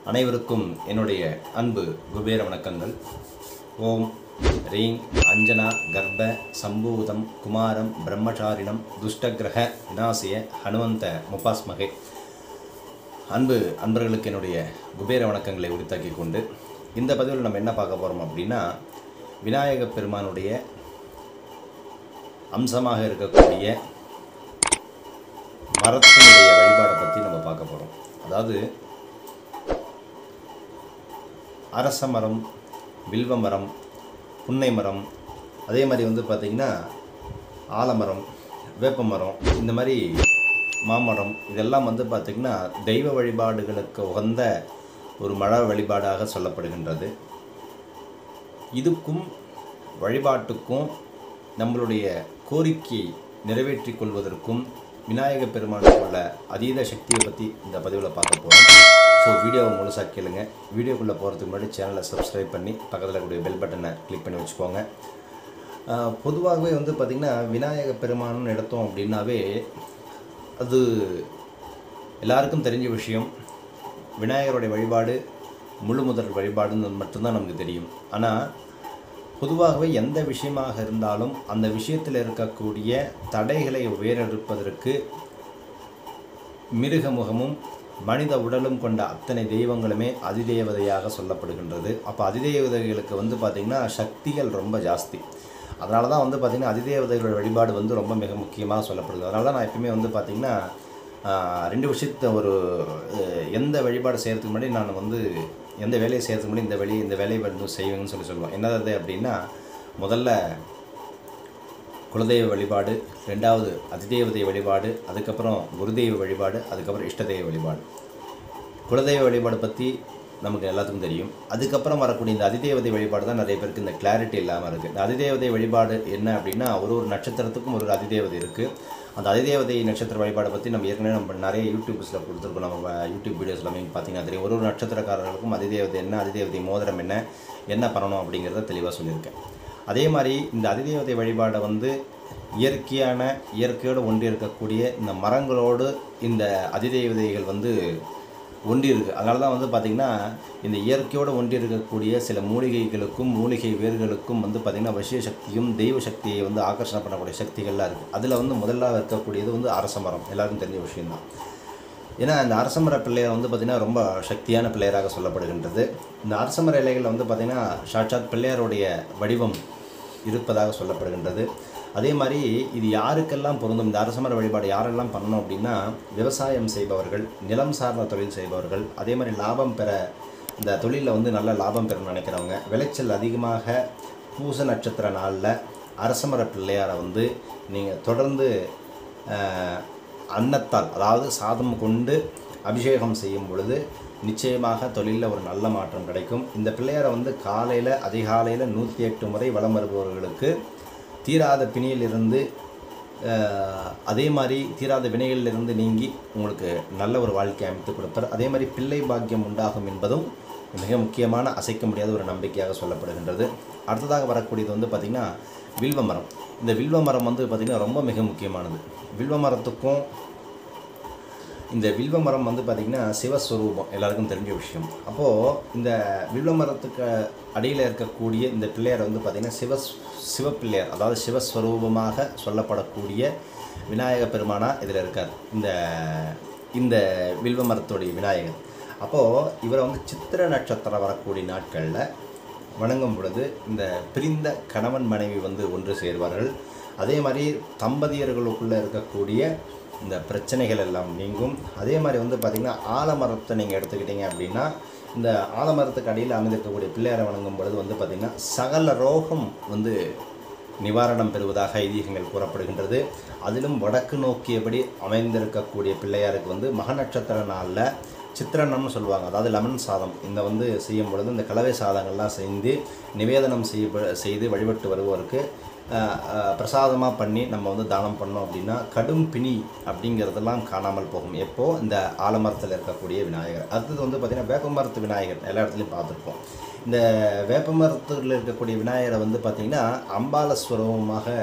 அனைவருக்கும் என்னுடைய அன்பு குபேர வணக்கங்கள் ஓம் ரீங் அஞ்சனா கர்ப்ப சம்பூதம் குமாரம் பிரம்மச்சாரிணம் துஷ்டகிரக விநாசிய ஹனுமந்த முப்பாஸ்மகே அன்பு அன்பர்களுக்கு என்னுடைய குபேர வணக்கங்களை உரித்தாக்கி கொண்டு இந்த பதிவில் நம்ம என்ன பார்க்க போகிறோம் அப்படின்னா விநாயக பெருமானுடைய அம்சமாக இருக்கக்கூடிய மரத்தினுடைய வழிபாடை பற்றி நம்ம பார்க்க போகிறோம் அதாவது அரச மரம் வில்வ மரம் புன்னை மரம் அதே மாதிரி வந்து பார்த்திங்கன்னா ஆலமரம் வேப்ப மரம் இந்த மாதிரி மாமரம் இதெல்லாம் வந்து பார்த்திங்கன்னா தெய்வ வழிபாடுகளுக்கு உகந்த ஒரு மர வழிபாடாக சொல்லப்படுகின்றது இதுக்கும் வழிபாட்டுக்கும் நம்மளுடைய கோரிக்கையை நிறைவேற்றிக் கொள்வதற்கும் விநாயக பெருமானுக்கு உள்ள அதீத சக்தியை பற்றி இந்த பதிவில் பார்க்க போகிறோம் ஸோ வீடியோவை முழுசாக கேளுங்க வீடியோக்குள்ளே போகிறதுக்கு முன்னாடி சேனலை சப்ஸ்கிரைப் பண்ணி பக்கத்தில் இருக்கக்கூடிய பெல் பட்டனை கிளிக் பண்ணி வச்சுக்கோங்க ஆஹ் பொதுவாகவே வந்து பார்த்திங்கன்னா விநாயக பெருமான்னு எடுத்தோம் அப்படின்னாவே அது எல்லாருக்கும் தெரிஞ்ச விஷயம் விநாயகருடைய வழிபாடு முழு முதல் வழிபாடுன்னு மட்டும்தான் நமக்கு தெரியும் ஆனால் பொதுவாகவே எந்த விஷயமாக இருந்தாலும் அந்த விஷயத்தில் இருக்கக்கூடிய தடைகளை வேறெடுப்பதற்கு மிருக முகமும் மனித உடலும் கொண்ட அத்தனை தெய்வங்களுமே அதிதேவதையாக சொல்லப்படுகின்றது அப்போ அதிதேவதைகளுக்கு வந்து பார்த்திங்கன்னா சக்திகள் ரொம்ப ஜாஸ்தி அதனால தான் வந்து பார்த்திங்கன்னா அதிதேவதைகளோட வழிபாடு வந்து ரொம்ப மிக முக்கியமாக சொல்லப்படுது அதனால தான் நான் எப்பயுமே வந்து பார்த்திங்கன்னா ஆஹ், ரெண்டு விஷயத்த ஒரு அஹ், எந்த வழிபாடு செய்கிறதுக்கு முன்னாடி நான் வந்து எந்த வேலையை செய்கிறதுக்கு முன்னாடி இந்த வேலையை இந்த வேலையை வந்து செய்வேன்னு சொல்லி சொல்லுவோம் என்னது அப்படின்னா முதல்ல குலதெய்வ வழிபாடு ரெண்டாவது அதிதேவதை வழிபாடு அதுக்கப்புறம் குருதெய்வ வழிபாடு அதுக்கப்புறம் இஷ்டதெய்வ வழிபாடு குலதெய்வ வழிபாடு பற்றி நமக்கு எல்லாத்துக்கும் தெரியும் அதுக்கப்புறம் வரக்கூடிய இந்த அதிதேவதை வழிபாடு தான் நிறைய பேருக்கு இந்த கிளாரிட்டி இல்லாமல் இருக்குது இந்த அதிதேவதை வழிபாடு என்ன அப்படின்னா ஒரு ஒரு நட்சத்திரத்துக்கும் ஒரு ஒரு அதிதேவதை இருக்குது அந்த அதிதேவதை நட்சத்திர வழிபாடை பற்றி நம்ம ஏற்கனவே நம்ம நிறைய யூடியூப்ஸில் கொடுத்துருக்கோம் நம்ம யூடியூப் வீடியோஸ் எல்லாமே பார்த்தீங்கன்னா தெரியும் ஒரு ஒரு நட்சத்திரக்காரர்களுக்கும் அதிதேவதை என்ன அதிதேவதை மோதிரம் என்ன என்ன பண்ணணும் அப்படிங்கிறத தெளிவாக சொல்லியிருக்கேன் அதே மாதிரி இந்த அதிதேவதை வழிபாடை வந்து இயற்கையான இயற்கையோடு ஒன்றி இருக்கக்கூடிய இந்த மரங்களோடு இந்த அதிதேவதைகள் வந்து ஒன்றி இருக்கு அதனால தான் வந்து பார்த்திங்கன்னா இந்த இயற்கையோடு ஒன்றி இருக்கக்கூடிய சில மூலிகைகளுக்கும் மூலிகை வேர்களுக்கும் வந்து பார்த்திங்கன்னா வசிய சக்தியும் தெய்வ சக்தியை வந்து ஆகர்ஷணம் பண்ணக்கூடிய சக்திகள்லாம் இருக்குது அதில் வந்து முதல்ல இருக்கக்கூடியது வந்து அரச மரம் எல்லாருக்கும் தெரிஞ்ச விஷயம்தான் ஏன்னா இந்த அரசமர பிள்ளையர் வந்து பார்த்திங்கன்னா ரொம்ப சக்தியான பிள்ளையராக சொல்லப்படுகின்றது இந்த அரசமர இலைகளில் வந்து பார்த்திங்கன்னா சாட்சாத் பிள்ளையாருடைய வடிவம் இருப்பதாக சொல்லப்படுகின்றது அதே மாதிரி இது யாருக்கெல்லாம் பொருந்தும் இந்த அரசமர வழிபாடு யாரெல்லாம் பண்ணணும் அப்படின்னா விவசாயம் செய்பவர்கள் நிலம் சார்ந்த தொழில் செய்பவர்கள் அதே மாதிரி லாபம் பெற இந்த தொழிலில் வந்து நல்ல லாபம் பெறணும்னு நினைக்கிறவங்க விளைச்சல் அதிகமாக பூச நட்சத்திர நாளில் அரசமர பிள்ளையாரை வந்து நீங்கள் தொடர்ந்து ஆஹ், அன்னத்தால் அதாவது சாதம் கொண்டு அபிஷேகம் செய்யும் பொழுது நிச்சயமாக தொழிலில் ஒரு நல்ல மாற்றம் கிடைக்கும் இந்த பிள்ளையாரை வந்து காலையில் அதிகாலையில் நூற்றி எட்டு முறை வலம் வருபவர்களுக்கு தீராத பிணியிலிருந்து ஆஹ், அதே மாதிரி தீராத வினைகளிலிருந்து நீங்கி உங்களுக்கு நல்ல ஒரு வாழ்க்கை அமைத்து கொடுப்பார் அதே மாதிரி பிள்ளை பாக்கியம் உண்டாகும் என்பதும் மிக முக்கியமான அசைக்க முடியாத ஒரு நம்பிக்கையாக சொல்லப்படுகின்றது அடுத்ததாக வரக்கூடியது வந்து பார்த்திங்கன்னா வில்வ மரம் இந்த வில்வ மரம் வந்து பார்த்திங்கன்னா ரொம்ப மிக முக்கியமானது வில்வ மரத்துக்கும் இந்த வில்வ மரம் வந்து பார்த்திங்கன்னா சிவஸ்வரூபம் எல்லாருக்கும் தெரிஞ்ச விஷயம் அப்போது இந்த வில்வ மரத்துக்கு அடியில் இருக்கக்கூடிய இந்த பிள்ளையார் வந்து பார்த்திங்கன்னா சிவ சிவப்பிள்ளையார் அதாவது சிவஸ்வரூபமாக சொல்லப்படக்கூடிய விநாயக பெருமானா இதில் இருக்கார் இந்த இந்த வில்வ மரத்துடைய விநாயகர் அப்போது இவரை வந்து சித்திர நட்சத்திரம் வரக்கூடிய நாட்களில் வணங்கும் பொழுது இந்த பிரிந்த கணவன் மனைவி வந்து ஒன்று சேர்வார்கள் அதே மாதிரி தம்பதியர்களுக்குள்ளே இருக்கக்கூடிய இந்த பிரச்சனைகள் எல்லாம் நீங்கும் அதே மாதிரி வந்து பார்த்திங்கன்னா ஆலமரத்தை நீங்கள் எடுத்துக்கிட்டீங்க அப்படின்னா இந்த ஆலமரத்துக்கு அடியில் அமைந்திருக்கக்கூடிய பிள்ளையாரை வணங்கும் பொழுது வந்து பார்த்திங்கன்னா சகல ரோகம் வந்து நிவாரணம் பெறுவதாக ஐதீகங்கள் கூறப்படுகின்றது அதிலும் வடக்கு நோக்கியபடி அமைந்திருக்கக்கூடிய பிள்ளையாருக்கு வந்து மக நட்சத்திர நாளில் சித்திரன்னம்னு சொல்லுவாங்க அதாவது லெமன் சாதம் இந்த வந்து செய்யும் பொழுது இந்த கலவை சாதங்கள்லாம் செய்து நிவேதனம் செய்ய செய்து வழிபட்டு வருவோருக்கு பிரசாதமாக பண்ணி நம்ம வந்து தானம் பண்ணோம் அப்படின்னா கடும் பிணி அப்படிங்கிறதெல்லாம் காணாமல் போகும் எப்போ இந்த ஆலமரத்தில் இருக்கக்கூடிய விநாயகர் அடுத்தது வந்து பார்த்திங்கன்னா வேப்பமரத்து விநாயகர் எல்லா இடத்துலையும் பார்த்துருப்போம் இந்த வேப்பமரத்தில் இருக்கக்கூடிய விநாயகரை வந்து பார்த்திங்கன்னா அம்பால ஸ்வரூபமாக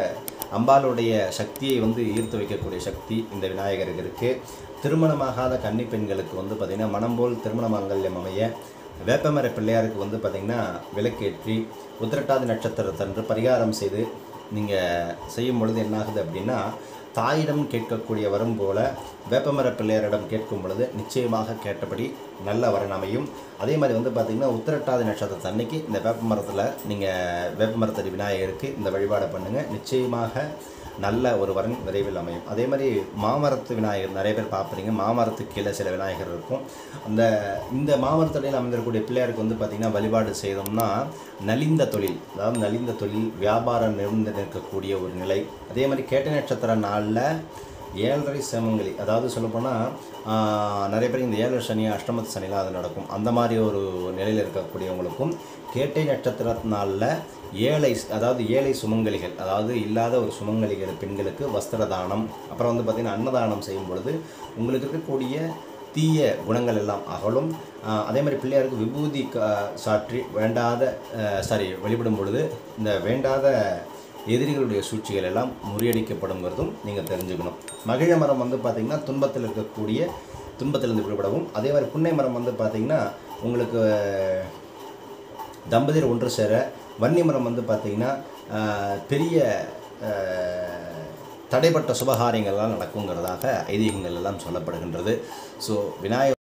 அம்பாளுடைய சக்தியை வந்து ஈர்த்து வைக்கக்கூடிய சக்தி இந்த விநாயகருக்கு இருக்குது திருமணமாகாத கன்னி பெண்களுக்கு வந்து பார்த்திங்கன்னா மனம் போல் திருமண மாங்கல்யம் அமைய வேப்பமர பிள்ளையாருக்கு வந்து பார்த்திங்கன்னா விளக்கேற்றி உத்திரட்டாதி நட்சத்திரத்தன்று பரிகாரம் செய்து நீங்கள் செய்யும் பொழுது என்னாகுது அப்படின்னா தாயிடம் கேட்கக்கூடிய வரம் போல வேப்பமர பிள்ளையாரிடம் கேட்கும் பொழுது நிச்சயமாக கேட்டபடி நல்ல வரன் அமையும் அதே மாதிரி வந்து பார்த்திங்கன்னா உத்திரட்டாதி நட்சத்திரத்து அன்னைக்கு இந்த வேப்ப மரத்தில் நீங்கள் வேப்ப மரத்தடி விநாயகருக்கு இந்த வழிபாடை பண்ணுங்கள் நிச்சயமாக நல்ல ஒரு வரன் விரைவில் அமையும் அதே மாதிரி மாமரத்து விநாயகர் நிறைய பேர் பார்ப்பீங்க மாமரத்துக்கு கீழே சில விநாயகர் இருக்கும் அந்த இந்த மாமரத்தடியில் அமைந்திருக்கக்கூடிய பிள்ளையாருக்கு வந்து பார்த்திங்கன்னா வழிபாடு செய்தோம்னா நலிந்த தொழில் அதாவது நலிந்த தொழில் வியாபாரம் நிறந்து நிற்கக்கூடிய ஒரு நிலை அதே மாதிரி கேட்ட நட்சத்திர நாளில் ஏழரை சேமங்களி அதாவது சொல்லப்போனால் நிறைய பேர் இந்த ஏழரை சனி அஷ்டமத்து சனிலாம் அது நடக்கும் அந்த மாதிரி ஒரு நிலையில் இருக்கக்கூடியவங்களுக்கும் கேட்டை நட்சத்திர நாளில் ஏழை அதாவது ஏழை சுமங்கலிகள் அதாவது இல்லாத ஒரு சுமங்கலிகள் பெண்களுக்கு வஸ்திர தானம் அப்புறம் வந்து பார்த்திங்கன்னா அன்னதானம் செய்யும் பொழுது உங்களுக்கு இருக்கக்கூடிய தீய குணங்கள் எல்லாம் அகலும் ஆஹ் அதே மாதிரி பிள்ளையாருக்கு விபூதி க- சாற்றி வேண்டாத சாரி வழிபடும் பொழுது இந்த வேண்டாத எதிரிகளுடைய சூழ்ச்சிகள் எல்லாம் முறியடிக்கப்படுங்கிறதும் நீங்கள் தெரிஞ்சுக்கணும் மகிழ மரம் வந்து பார்த்திங்கன்னா துன்பத்தில் இருக்கக்கூடிய துன்பத்திலிருந்து விடுபடவும் அதே மாதிரி புன்னை மரம் வந்து பார்த்திங்கன்னா உங்களுக்கு தம்பதியர் ஒன்று சேர வன்னி மரம் வந்து பார்த்திங்கன்னா ஆஹ், பெரிய ஆஹ், தடைப்பட்ட சுபகாரியங்கள்லாம் நடக்குங்கிறதாக ஐதீகங்கள் எல்லாம் சொல்லப்படுகின்றது ஸோ விநாயகர்